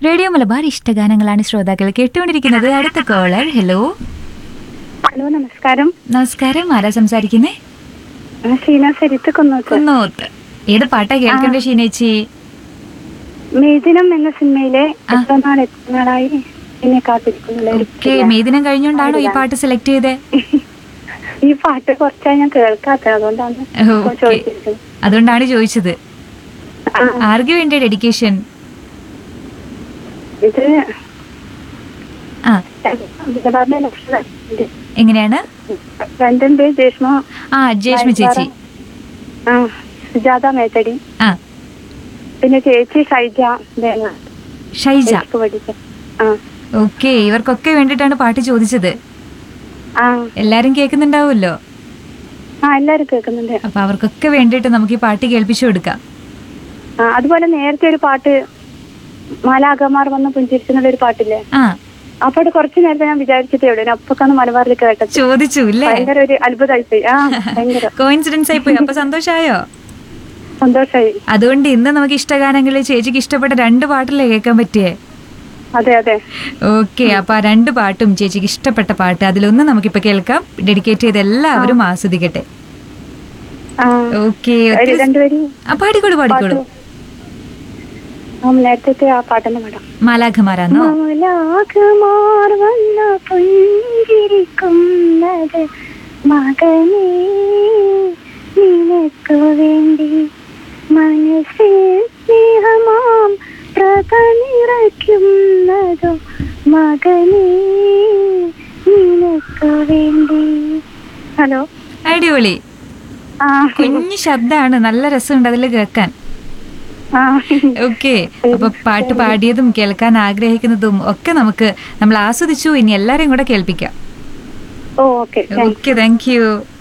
Radio Malabar ഇഷ്ടഗാനങ്ങളാണ് ശ്രോതാക്കൾ കേട്ടുകൊണ്ടിരിക്കുന്നത് അടുത്ത കോളർ ഹലോ ഹലോ നമസ്കാരം നമസ്കാരം ആരാ സംസാരിക്കുന്നേ ഞാൻ ഷീന സരിത്ത് കുന്നോത്ത് കുന്നോത്ത് ഏത് പാട്ടാ കേൾക്കണ്ടേ ഷീനേച്ചി മേദിനം എന്ന സിനിമയിലെ ആ. എത്ര നാൾ എത്ര നാളായി എന്നെ കാത്തിരിക്കുന്നില്ല ഓക്കെ മേദിനം കഴിഞ്ഞോണ്ടാണോ ഈ പാട്ട് സെലക്ട് ചെയ്തേ ഈ പാട്ട് കുറച്ചായി ഞാൻ കേൾക്കാത്തത് അതുകൊണ്ടാണ് ഇപ്പൊ ഓക്കെ ചോദിച്ചിരിക്കുന്നത് അതുകൊണ്ടാണ് ചോദിച്ചത് ആ, ആർക്ക് വേണ്ടിയ ഡെഡിക്കേഷൻ ഇത് ആ ഹൈദരാബാദിലെ ലക്ഷ്മണ എങ്ങനെയാണ് രണ്ടും പേര് ജേഷ്മ ആ ജേഷ്മി ചേച്ചി ആ സുജാത മേത്തടി ആ പിന്നെ ചേച്ചി ഷൈജ ദേവ ഷൈജ എനിക്ക് പഠിച്ച ആ ഓക്കെ ഇവർക്കൊക്കെ വേണ്ടിയിട്ടാണ് പാട്ട് ചോദിച്ചത് ആ എല്ലാരും കേൾക്കുന്നുണ്ടാവുമല്ലോ ആ എല്ലാരും കേൾക്കുന്നുണ്ട് അപ്പൊ അവർക്കൊക്കെ വേണ്ടിയിട്ട് നമുക്ക് ഈ പാട്ട് കേൾപ്പിച്ചു കൊടുക്കാം ആ അതുപോലെ നേരത്തെ ഒരു പാട്ട് മാലാകമാർ വന്ന് പുഞ്ചിരിക്കുന്ന ഒരു പാട്ടില്ലേ ആ ആ പാട്ട് കുറച്ചു നേരത്തെ ഞാൻ വിചാരിച്ചിട്ടേ ഉള്ളൂ അപ്പൊക്കാണ് മലബാറിൽ കേട്ടത് ചോദിച്ചു അല്ലേ ഭയങ്കര ഒരു അത്ഭുതമായിപ്പോയി ആ ഭയങ്കര കോയിൻസിഡൻസ് ആയി പോയി അപ്പൊ സന്തോഷായോ സന്തോഷായി അതുകൊണ്ട് ഇന്ന് നമുക്ക് ഇഷ്ടഗാനങ്ങളിൽ ചേച്ചിക്ക് ഇഷ്ടപ്പെട്ട രണ്ട് പാട്ടല്ലേ കേൾക്കാൻ പറ്റിയേ അതെ അതെ ഓക്കെ അപ്പൊ ആ രണ്ട് പാട്ടും ചേച്ചിക്ക് ഇഷ്ടപ്പെട്ട പാട്ട് അതിലൊന്ന് നമുക്കിപ്പൊ കേൾക്കാം ഡെഡിക്കേറ്റ് ചെയ്ത് എല്ലാവരും ആസ്വദിക്കട്ടെ ആ ഓക്കെ ഒരു രണ്ടുപേരും ആ പാടിക്കോളൂ പാടിക്കോളൂ ആ നേരത്തെ ആ പാട്ടെന്നെ പാടാം മാലാഖമാരാന്നോ മാലാഖമാർ വന്ന പുഞ്ചിരിക്കുന്നത് മകനേ നിനക്കു വേണ്ടി മനസ്സിൽ സ്നേഹമാം പ്രഭ നിറയ്ക്കുന്നതോ മകനേ നിനക്കു വേണ്ടി ഹലോ അടിപൊളി ആ കുഞ്ഞു ശബ്ദമാണ് നല്ല രസമുണ്ട് അതിൽ കേൾക്കാൻ ആ ഓക്കെ അപ്പൊ പാട്ട് പാടിയതും കേൾക്കാൻ ആഗ്രഹിക്കുന്നതും ഒക്കെ നമുക്ക് നമ്മൾ ആസ്വദിച്ചു ഇനി എല്ലാരെയും കൂടെ കേൾപ്പിക്കാം oh okay okay thank U